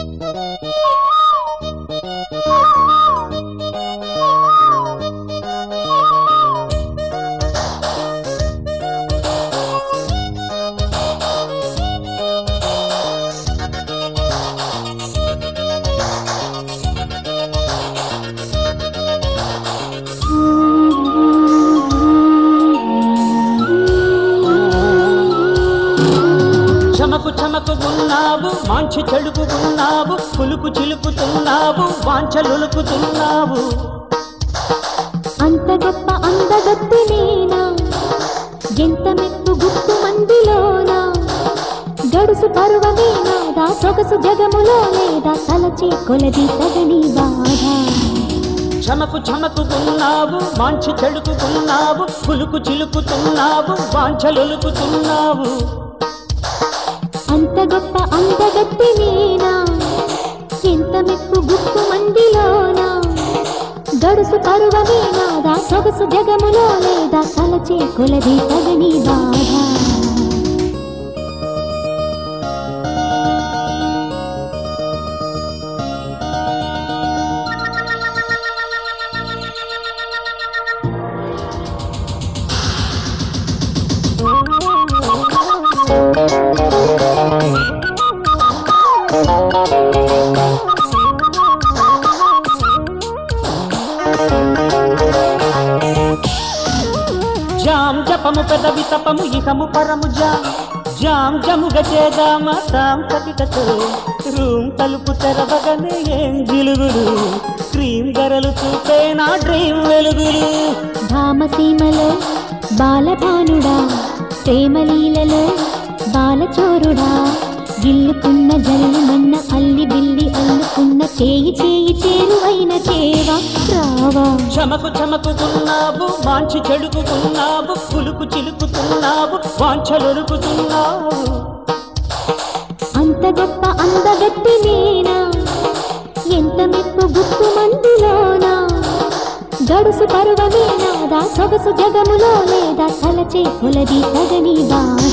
చమకు చమకు ఉన్నావు మాంచి చెడుకున్నావు పులుకు చిలుకుతున్నావు వాంఛలులుకుతున్నావు అంత గొప్ప అందగత్తి నేనా ఎంత మెప్పు గుప్పు మందిలోనా గడుసు పరువమేనా దా సొగసు జగములో లేదా తలచే కొలది తగని బాధ చమకు చమకుకున్నావు మాంచి చెడుకున్నావు పులుకు చిలుకుతున్నావు వాంఛలులుకుతున్నావు అంత గొప్ప అందగత్తి నేనా ఎంత మెప్పు గుప్పు మందిలోనా గడుసు పరువమేనా దా సొగసు జగములో లేదా తలచే కొలది తగని బాధ జాం జపము పెదవి తపము ఇహము పరము జాం జాం జముగ చేదామ తాం కటికతో రూమ్ తలుపు తెరవగనే ఏం జిలుగులు క్రీమ్ గరలు చూపే నా డ్రీమ్ వెలుగులు భామసీమలో బాలభానుడా ప్రేమలీలలో బాలచోరుడా గిల్లుకున్న జల్లుమన్న అల్లి బిల్లి అల్లుకున్న చేయి చేయి చేరువైన చేవా రావా చమకు చమకుకున్నావు వాంచి చెడుకుకున్నావు పులుకు చిలుకుతున్నావు వాంఛలొరుకుతున్నావు అంత గొప్ప అందగత్తి నేనా ఎంత మెప్పు గుప్పు మందిలోనా గడుసు పరువమేనా దా సొగసు జగములో లేదా తలచే కొలది తగని బాధ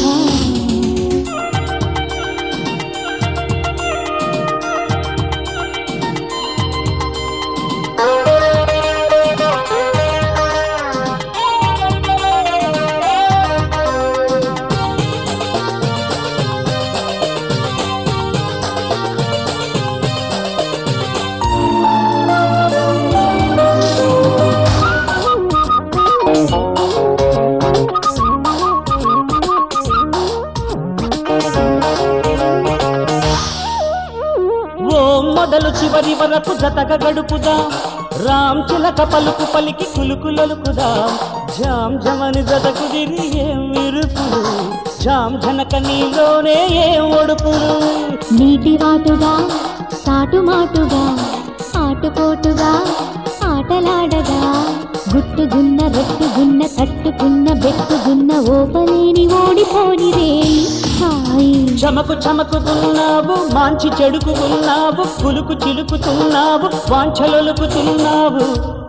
ఓ మొదలు చివరి వరకు జతగా గడుపుదా రామ్ చిలక పలుకు పలికి కులుకులొలుకుదా జాం జమని జత కుదిరి ఏం విరుపులు జాం జనక నీలోనే ఏం ఒడుపులు నీటి వాటుగా సాటుమాటుగా ఆటుపోటుగా ఆటలాడగా గుట్టుగున్న రొట్టుగున్న తట్టుకున్న బెట్టుగున్న ఓపలేని ఓడిపోని రేయి హాయి చమకు చమకుకున్నావు మాంచి చెడుకుకున్నావు పులుకు చిలుకుతున్నావు వాంఛలొలుకుతున్నావు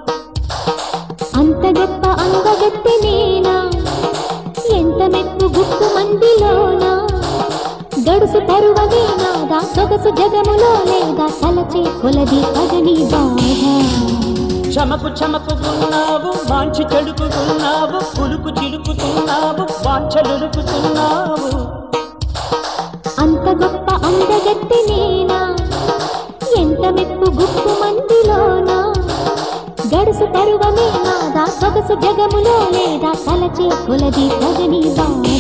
అంత గొప్ప అందగత్తి నేనా ఎంత మెప్పు గుప్పు మందిలోనా గడుసు పరువమేనా దా సొగసు జగములో లేదా తలచే కొలది తగని బాధ చమకు చమకుకున్నావు మాంచి చెడుకుకున్నావు పులుకు చిలుకుతున్నావు వాంఛలొలుకుతున్నావు అంత గొప్ప అందగత్తి నేనా ఎంత మెప్పు గుప్పు మందిలోనా గడుసు పరువమేనా దా సొగసు జగములో లేదా తలచే కొలది తగని బాధ